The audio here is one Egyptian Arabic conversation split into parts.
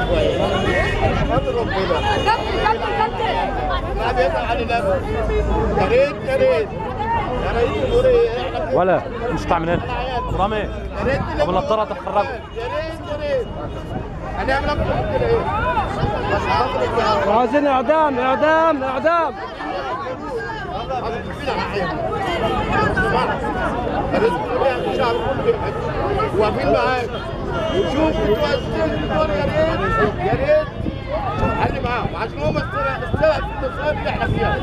شويه خاطر ربنا كابتن كابتن كابتن ما بيزعل على نفسه يا ريت يا ريت يا ريت نقول ايه احنا ولا مش طالع من هنا بنعيط. رامي يا ريت ابو النضاره تتخرج يا ريت يا ريت هنعمل اكتر من كده ايه بس خاطر ربنا عايزين اعدام اعدام اعدام واقفين معاك وشوف بتوع الدول يا ريت يا ريت شوف حل معاهم عشان هم السبب السبب في المصائب اللي احنا فيها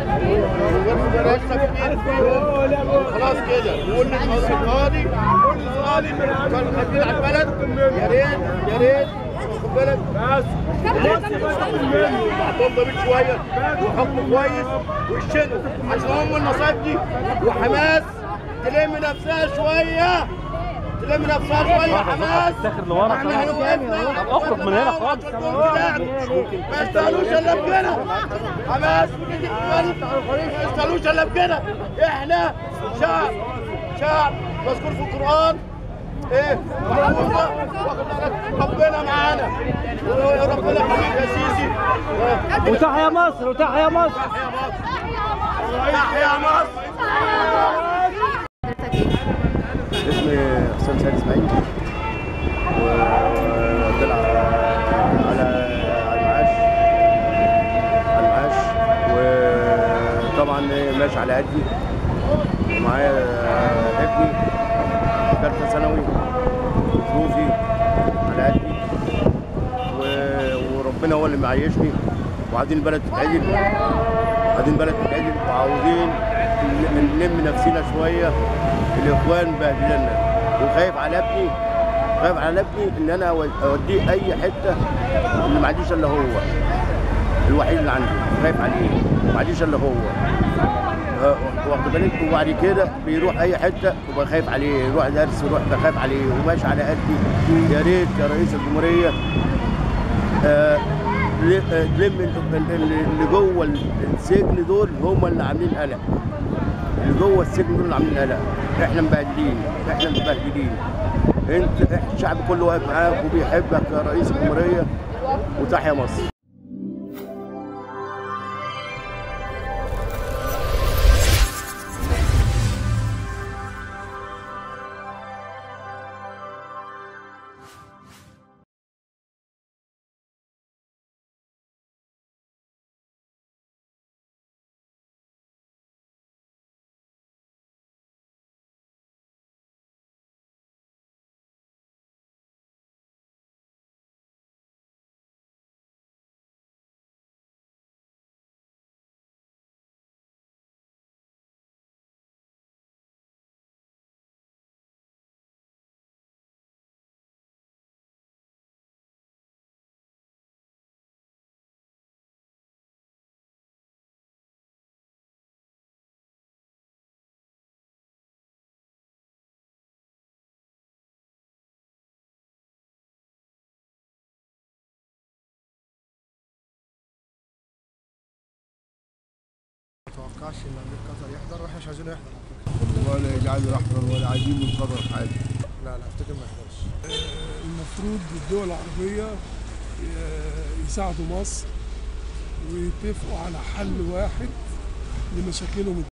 خلاص كده وقلنا القاضي كل ظالم كانوا خايفين على البلد يا ريت يا ريت خد بالك بس عندهم ضمير شويه وحكم كويس ويشدوا عشان هم المصايب دي وحماس تلم نفسها شويه تلم نفسها شويه حماس تاخر لورا احنا هنوقفنا طب اخرج من هنا خالص ما يستاهلوش الا بكده حماس ما يستاهلوش الا بكده احنا شعب شعب مذكور في القران ايه محمود واخد بالك ربنا معانا وربنا حبيب يا سيسي وتحيا مصر وتحيا مصر تحيا مصر اسمي حسام سيد اسماعيل وبلعب على على المعاش على المعاش وطبعا ماشي على قدي ومعايا ابني ثالثه ثانوي ظروفي على قدي و- وربنا هو اللي معيشني وعايزين البلد تتعدل عايزين البلد تتعدل وعاوزين ن- نلم نفسنا شويه الاخوان بهدلنا وخايف على ابني خايف على ابني ان انا أو- اوديه اي حته اللي ما عنديش الا هو الوحيد اللي عندي خايف عليه ما عنديش الا هو آه، واخد بالك وبعد كده بيروح اي حته وبقى خايف عليه يروح درس يروح بخاف عليه وماشي على قدي يا ريت يا رئيس الجمهوريه آه، ل- آه، تلم ال- ال- ال- اللي جوه السجن دول هم اللي عاملين قلق اللي جوه السجن دول اللي عاملين قلق احنا مبهدلين احنا مبهدلين انت إح- الشعب كله واقف معاك وبيحبك يا رئيس الجمهوريه وتحيا مصر توقعش ان امير قطر يحضر واحنا مش عايزينه يحضر ولا يجعل احمر ولا عايزين منتظر حاجه لا لا افتكر ما يحضرش المفروض الدول العربية ي- يساعدوا مصر ويتفقوا على حل واحد لمشاكلهم